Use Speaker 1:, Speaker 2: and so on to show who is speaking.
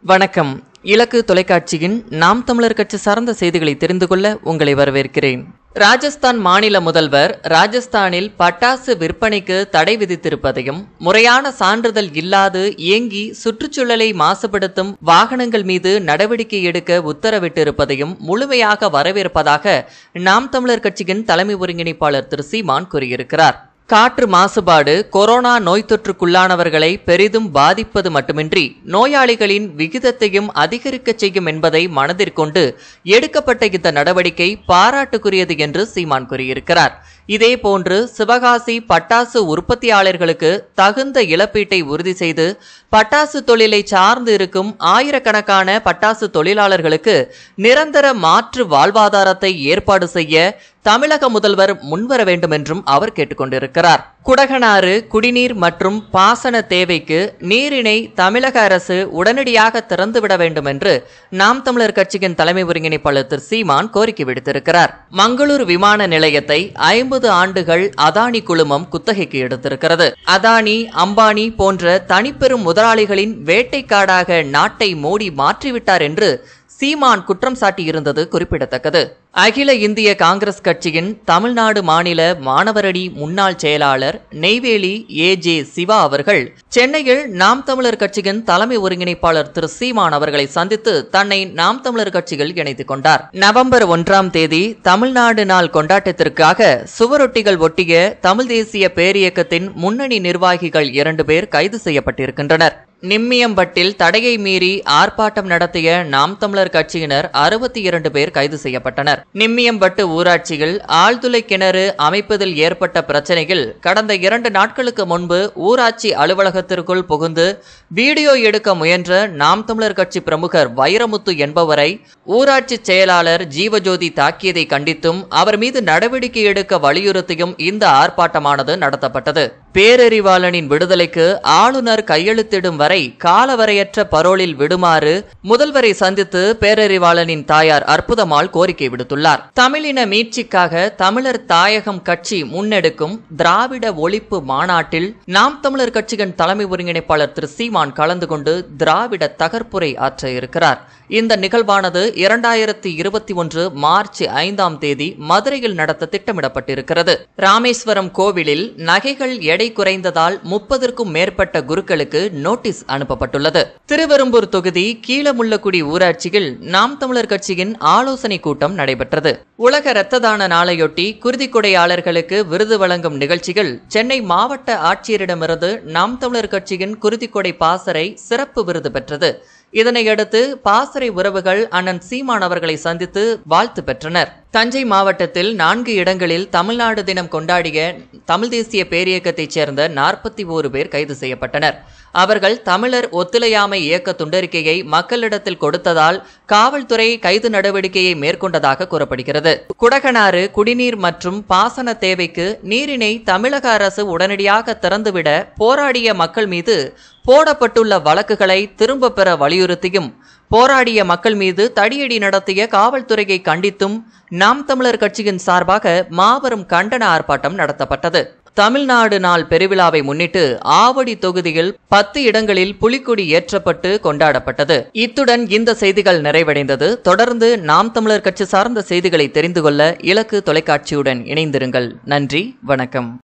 Speaker 1: வணக்கம் இலக்கு தொலைக்காட்சியின் நாம் தமிழர் கட்சி சார்ந்த செய்திகளை தெரிந்து கொள்ள உங்களை வரவேற்கிறேன் ராஜஸ்தான் மாநில முதல்வர் ராஜஸ்தானில் பட்டாசு விற்பனைக்கு தடை விதித்திருப்பதையும் முறையான சான்றிதழ் இல்லாது இயங்கி சுற்றுச்சூழலை மாசுபடுத்தும் வாகனங்கள் மீது நடவடிக்கை எடுக்க உத்தரவிட்டிருப்பதையும் முழுமையாக வரவேற்பதாக நாம் தமிழர் கட்சியின் தலைமை ஒருங்கிணைப்பாளர் திரு சீமான் கூறியிருக்கிறார் காற்று மாசுபாடு கொரோனா நோய் தொற்றுக்குள்ளானவர்களை பெரிதும் பாதிப்பது மட்டுமின்றி நோயாளிகளின் விகிதத்தையும் அதிகரிக்கச் செய்யும் என்பதை மனதிற்கொண்டு எடுக்கப்பட்ட இந்த நடவடிக்கை பாராட்டுக்குரியது என்று சீமான் கூறியிருக்கிறார் இதேபோன்று சிவகாசி பட்டாசு உற்பத்தியாளர்களுக்கு தகுந்த இழப்பீட்டை உறுதி செய்து பட்டாசு தொழிலை சார்ந்து இருக்கும் ஆயிரக்கணக்கான பட்டாசு தொழிலாளர்களுக்கு நிரந்தர மாற்று வாழ்வாதாரத்தை ஏற்பாடு செய்ய தமிழக முதல்வர் முன்வர வேண்டும் என்றும் அவர் கேட்டுக்கொண்டிருக்கிறார் குடகனாறு குடிநீர் மற்றும் பாசன தேவைக்கு நீரினை தமிழக அரசு உடனடியாக திறந்துவிட வேண்டும் என்று நாம் தமிழர் கட்சியின் தலைமை ஒருங்கிணைப்பாளர் திரு சீமான் கோரிக்கை விடுத்திருக்கிறார் மங்களூர் விமான நிலையத்தை ஐம்பது ஆண்டுகள் அதானி குழுமம் குத்தகைக்கு எடுத்திருக்கிறது அதானி அம்பானி போன்ற தனிப்பெரும் முதலாளிகளின் வேட்டைக்காடாக நாட்டை மோடி மாற்றிவிட்டார் என்று சீமான் குற்றம் சாட்டியிருந்தது குறிப்பிடத்தக்கது அகில இந்திய காங்கிரஸ் கட்சியின் தமிழ்நாடு மாநில மாணவரணி முன்னாள் செயலாளர் நெய்வேலி ஏ ஜே சிவா அவர்கள் சென்னையில் நாம் தமிழர் கட்சியின் தலைமை ஒருங்கிணைப்பாளர் திரு சீமான் அவர்களை சந்தித்து தன்னை நாம் தமிழர் கட்சியில் இணைத்துக் கொண்டார் நவம்பர் ஒன்றாம் தேதி தமிழ்நாடு நாள் கொண்டாட்டத்திற்காக சுவரொட்டிகள் ஒட்டிய தமிழ் தேசிய பேரியக்கத்தின் முன்னணி நிர்வாகிகள் இரண்டு பேர் கைது செய்யப்பட்டிருக்கின்றனர் நிம்மியம்பட்டில் தடையை மீறி ஆர்ப்பாட்டம் நடத்திய நாம் தமிழர் கட்சியினர் அறுபத்தி இரண்டு பேர் கைது செய்யப்பட்டனர் நிம்மியம்பட்டு ஊராட்சியில் ஆழ்துளை கிணறு அமைப்பதில் ஏற்பட்ட பிரச்சனையில் கடந்த இரண்டு நாட்களுக்கு முன்பு ஊராட்சி அலுவலகத்திற்குள் புகுந்து வீடியோ எடுக்க முயன்ற நாம் தமிழர் கட்சி பிரமுகர் வைரமுத்து என்பவரை ஊராட்சி செயலாளர் ஜீவஜோதி தாக்கியதை கண்டித்தும் அவர் மீது நடவடிக்கை எடுக்க வலியுறுத்தியும் இந்த ஆர்ப்பாட்டமானது நடத்தப்பட்டது பேரறிவாளனின் விடுதலைக்கு ஆளுநர் கையெழுத்திடும் வரை காலவரையற்ற பரோலில் விடுமாறு முதல்வரை சந்தித்து பேரறிவாளனின் தாயார் அற்புதமால் கோரிக்கை விடுத்துள்ளார் தமிழின மீட்சிக்காக தமிழர் தாயகம் கட்சி முன்னெடுக்கும் திராவிட ஒழிப்பு மாநாட்டில் நாம் தமிழர் கட்சியின் தலைமை ஒருங்கிணைப்பாளர் திரு சீமான் கலந்து கொண்டு திராவிட தகர்ப்புரை ஆற்ற இருக்கிறார் இந்த நிகழ்வானது இரண்டாயிரத்தி இருபத்தி ஒன்று மார்ச் ஐந்தாம் தேதி மதுரையில் நடத்த திட்டமிடப்பட்டிருக்கிறது ராமேஸ்வரம் கோவிலில் நகைகள் எடை குறைந்ததால் முப்பதற்கும் மேற்பட்ட குருக்களுக்கு நோட்டீஸ் அனுப்பப்பட்டுள்ளது திருவெரும்பூர் தொகுதி கீழமுள்ளக்குடி ஊராட்சியில் நாம் தமிழர் கட்சியின் ஆலோசனை கூட்டம் நடைபெற்றது உலக இரத்த தான நாளையொட்டி குருதிக்கொடையாளர்களுக்கு விருது வழங்கும் நிகழ்ச்சிகள் சென்னை மாவட்ட ஆட்சியரிடமிருந்து நாம் தமிழர் கட்சியின் குருதிக்கொடை பாசறை சிறப்பு விருது பெற்றது இதனையடுத்து பாசறை உறவுகள் அண்ணன் சீமான் அவர்களை சந்தித்து வாழ்த்து பெற்றனர் தஞ்சை மாவட்டத்தில் நான்கு இடங்களில் தமிழ்நாடு தினம் கொண்டாடிய தமிழ் தேசிய பேரியக்கத்தைச் சேர்ந்த நாற்பத்தி ஓரு பேர் கைது செய்யப்பட்டனர் அவர்கள் தமிழர் ஒத்துழையாமை இயக்க துண்டறிக்கையை மக்களிடத்தில் கொடுத்ததால் காவல்துறை கைது நடவடிக்கையை மேற்கொண்டதாக கூறப்படுகிறது குடகனாறு குடிநீர் மற்றும் பாசன தேவைக்கு நீரினை தமிழக அரசு உடனடியாக திறந்துவிட போராடிய மக்கள் மீது போடப்பட்டுள்ள வழக்குகளை திரும்ப பெற வலியுறுத்தியும் போராடிய மக்கள் மீது தடியடி நடத்திய காவல்துறையை கண்டித்தும் நாம் தமிழர் கட்சியின் சார்பாக மாபெரும் கண்டன ஆர்ப்பாட்டம் நடத்தப்பட்டது தமிழ்நாடு நாள் பெருவிழாவை முன்னிட்டு ஆவடி தொகுதியில் பத்து இடங்களில் புலிக்கொடி ஏற்றப்பட்டு கொண்டாடப்பட்டது இத்துடன் இந்த செய்திகள் நிறைவடைந்தது தொடர்ந்து நாம் தமிழர் கட்சி சார்ந்த செய்திகளை தெரிந்து கொள்ள இலக்கு தொலைக்காட்சியுடன் இணைந்திருங்கள் நன்றி வணக்கம்